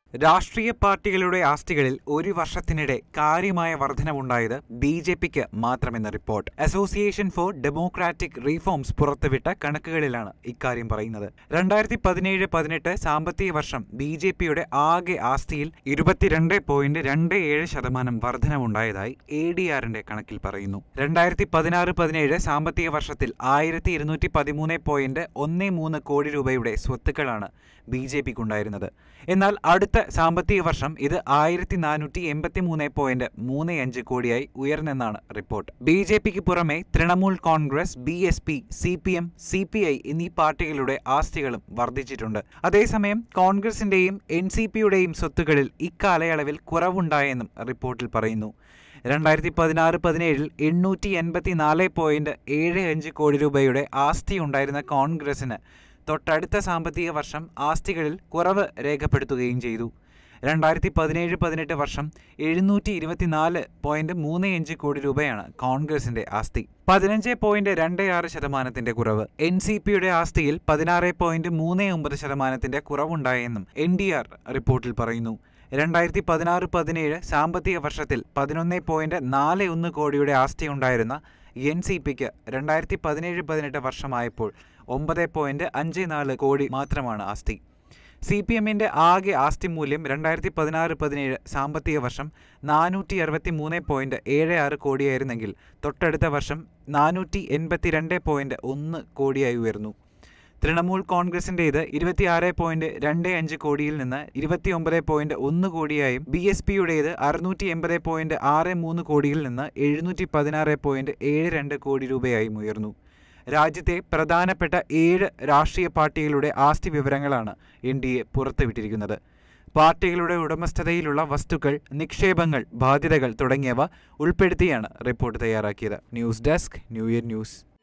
രാഷ്ട്രീയ പാർട്ടികളുടെ ആസ്തികളിൽ ഒരു വർഷത്തിനിടെ കാര്യമായ വർധനവുണ്ടായത് ബി ജെ പിക്ക് മാത്രമെന്ന report association for democratic reforms പുറത്തുവിട്ട കണക്കുകളിലാണ് ഇക്കാര്യം പറയുന്നത് രണ്ടായിരത്തി പതിനേഴ് പതിനെട്ട് സാമ്പത്തിക വർഷം ബി ജെ പിയുടെ ആകെ ആസ്തിയിൽ ഇരുപത്തിരണ്ട് പോയിന്റ് രണ്ട് ഏഴ് ശതമാനം വർധനവുണ്ടായതായി എ ഡി ആറിന്റെ കണക്കിൽ പറയുന്നു രണ്ടായിരത്തി പതിനാറ് പതിനേഴ് സാമ്പത്തിക വർഷത്തിൽ ആയിരത്തി ഇരുന്നൂറ്റി പതിമൂന്ന് പോയിന്റ് ഒന്ന് മൂന്ന് കോടി രൂപയുടെ സ്വത്തുക്കളാണ് ബി ജെ പിക്കുണ്ടായിരുന്നത് എന്നാൽ അടുത്ത സാമ്പത്തിക വർഷം ഇത് ആയിരത്തി നാനൂറ്റി എൺപത്തി മൂന്ന് പോയിന്റ് മൂന്ന് അഞ്ച് കോടിയായി ഉയർന്നെന്നാണ് റിപ്പോർട്ട് ബി ജെ പിക്ക് പുറമെ Trinamool Congress B S P C P M C P I എന്നീ പാർട്ടികളുടെ ആസ്തികളും വർദ്ധിച്ചിട്ടുണ്ട് അതേസമയം കോൺഗ്രസിന്റെയും എൻ സി പിയുടെയും സ്വത്തുകളിൽ ഇക്കാലയളവിൽ കുറവുണ്ടായെന്നും റിപ്പോർട്ടിൽ പറയുന്നു രണ്ടായിരത്തി പതിനാറ് പതിനേഴിൽ എണ്ണൂറ്റി എൺപത്തി നാല് പോയിന്റ് ഏഴ് അഞ്ച് കോടി രൂപയുടെ ആസ്തി ഉണ്ടായിരുന്ന കോൺഗ്രസിന് തൊട്ടടുത്ത സാമ്പത്തിക വർഷം ആസ്തികളിൽ കുറവ് രേഖപ്പെടുത്തുകയും ചെയ്തു രണ്ടായിരത്തി പതിനേഴ് പതിനെട്ട് വർഷം എഴുന്നൂറ്റി ഇരുപത്തിനാല് പോയിന്റ് മൂന്ന് അഞ്ച് കോടി രൂപയാണ് കോൺഗ്രസിന്റെ ആസ്തി പതിനഞ്ച് പോയിന്റ് രണ്ട് ആറ് ശതമാനത്തിന്റെ കുറവ് എൻ സി പിയുടെ ആസ്തിയിൽ പതിനാറ് പോയിന്റ് മൂന്ന് ഒമ്പത് ശതമാനത്തിന്റെ കുറവുണ്ടായെന്നും എൻ ഡി ആർ റിപ്പോർട്ടിൽ പറയുന്നു രണ്ടായിരത്തി പതിനാറ് പതിനേഴ് സാമ്പത്തിക വർഷത്തിൽ പതിനൊന്ന് പോയിന്റ് നാല് ഒന്ന് കോടിയുടെ ആസ്തി ഉണ്ടായിരുന്ന എൻ സി പിക്ക് രണ്ടായിരത്തി പതിനേഴ് പതിനെട്ട് വർഷമായപ്പോൾ ഒമ്പത് പോയിന്റ് അഞ്ച് നാല് കോടി മാത്രമാണ് ആസ്തി സി പി എമ്മിൻ്റെ ആകെ ആസ്തി മൂല്യം രണ്ടായിരത്തി പതിനാറ് പതിനേഴ് സാമ്പത്തിക വർഷം നാനൂറ്റി അറുപത്തി മൂന്ന് പോയിന്റ് ഏഴ് ആറ് കോടിയായിരുന്നെങ്കിൽ തൊട്ടടുത്ത വർഷം നാനൂറ്റി എൺപത്തി രണ്ട് പോയിന്റ് ഒന്ന് കോടിയായി ഉയർന്നു തൃണമൂൽ കോൺഗ്രസിൻ്റേത് ഇരുപത്തിയാറ് പോയിന്റ് രണ്ട് അഞ്ച് കോടിയിൽ നിന്ന് ഇരുപത്തിയൊമ്പത് പോയിന്റ് ഒന്ന് കോടിയായും ബി എസ് പിയുടേത് അറുന്നൂറ്റി എൺപത് പോയിന്റ് ആറ് മൂന്ന് കോടിയിൽ നിന്ന് എഴുന്നൂറ്റി പതിനാറ് പോയിന്റ് ഏഴ് രണ്ട് കോടി രൂപയായും ഉയർന്നു രാജ്യത്തെ പ്രധാനപ്പെട്ട ഏഴ് രാഷ്ട്രീയ പാർട്ടികളുടെ ആസ്തി വിവരങ്ങളാണ് എൻ ഡി എ പുറത്തുവിട്ടിരിക്കുന്നത് പാർട്ടികളുടെ ഉടമസ്ഥതയിലുള്ള വസ്തുക്കൾ നിക്ഷേപങ്ങൾ ബാധ്യതകൾ തുടങ്ങിയവ ഉൾപ്പെടുത്തിയാണ് റിപ്പോർട്ട് തയ്യാറാക്കിയത് news desk new year news